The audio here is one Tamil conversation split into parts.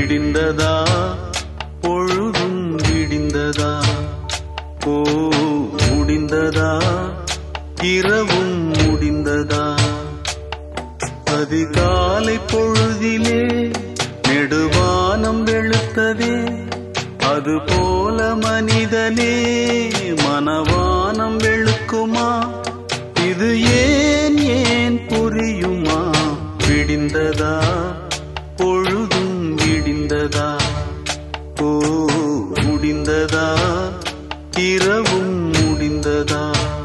விடிந்ததா பொழுதும் விடிந்ததா ஓ முடிந்ததா இரவும் முடிந்ததா அதிகாலை பொழுதிலே நெடுவானம் வெளுத்ததே அதுபோல மனிதனே மனவானம் வெளுக்குமா இது ஏன் ஏன் புரியுமா விடிந்ததா பொழுதும் விடிந்ததா ஓ முடிந்ததா இரவும் முடிந்ததா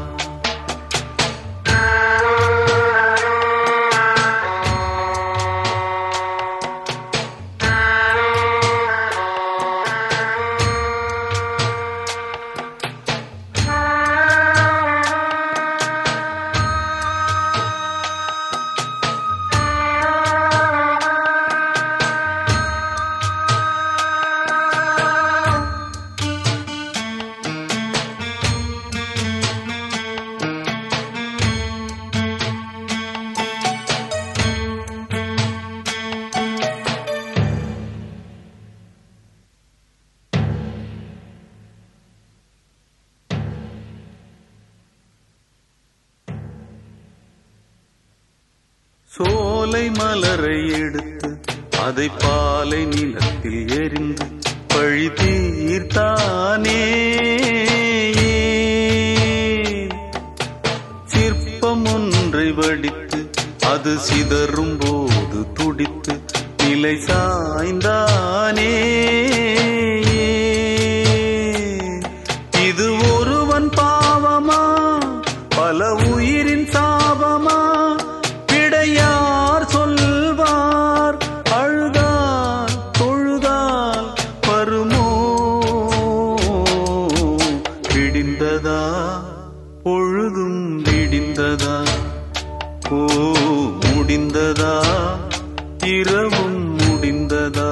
சோலை மலரை எடுத்து அதை பாலை நிலத்தில் எரிந்து பழி தீர்த்தானே சிற்பம் ஒன்றை வடித்து அது சிதறும் போது துடித்து நிலை சாய்ந்தானே இது ஒருவன் பாவமா பல உயிரின் சாபமா விடையார் சொல்வார் அழுதால் தொழுதால் வருமோ விடிந்ததா பொழுதும் விடிந்ததா ஓ முடிந்ததா இரவும் முடிந்ததா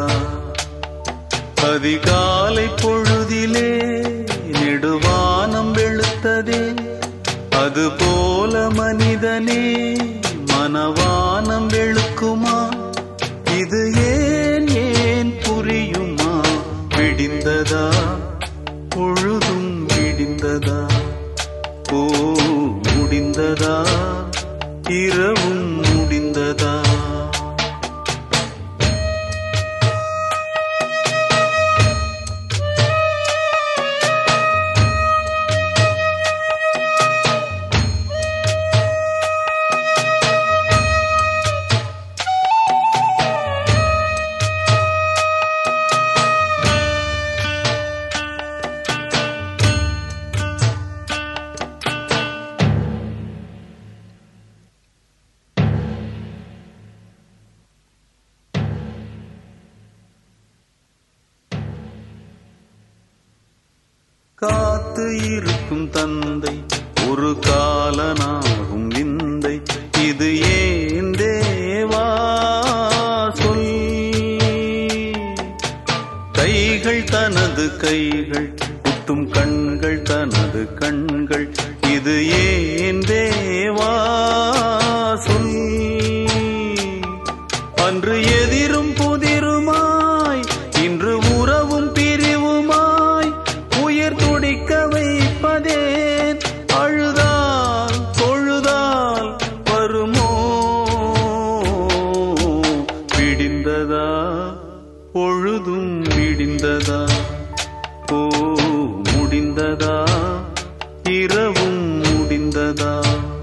அதிகாலை பொழுதிலே நெடுவானம் வெளுத்ததே அதுபோல மனிதனே மனவானம் வெளுக்குமா இது ஏன் ஏன் புரியுமா விடிந்ததா பொழுதும் விடிந்ததா ஓ முடிந்ததா இரவும் முடிந்ததா காத்து இருக்கும் தந்தை ஒரு காலனாகும் விந்தை இது ஏன் தேவா சொல் கைகள் தனது கைகள் குத்தும் கண்கள் தனது கண்கள் இது ஏன் தேவா சொல் அன்று எதிரும் புதிருமாய் இன்று உறவும் பிரிவுமாய் உயிர் துடிக்க வைப்பதே அழுதால் தொழுதால் வருமோ விடிந்ததா பொழுதும் விடிந்ததா ஓ முடிந்ததா இரவும் முடிந்ததா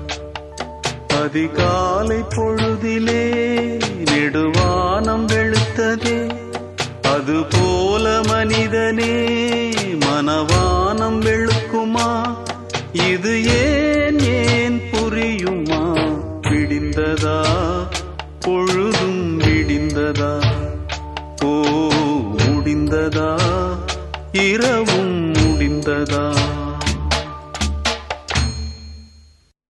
அதிகாலை பொழுதிலே நெடுவானம் வெளுத்ததே அதுபோல மனிதனே மனவானம் வெளுக்குமா இது ஏன் ஏன் புரியுமா விடிந்ததா பொழுதும் விடிந்ததா ஓ முடிந்ததா இரவும் முடிந்ததா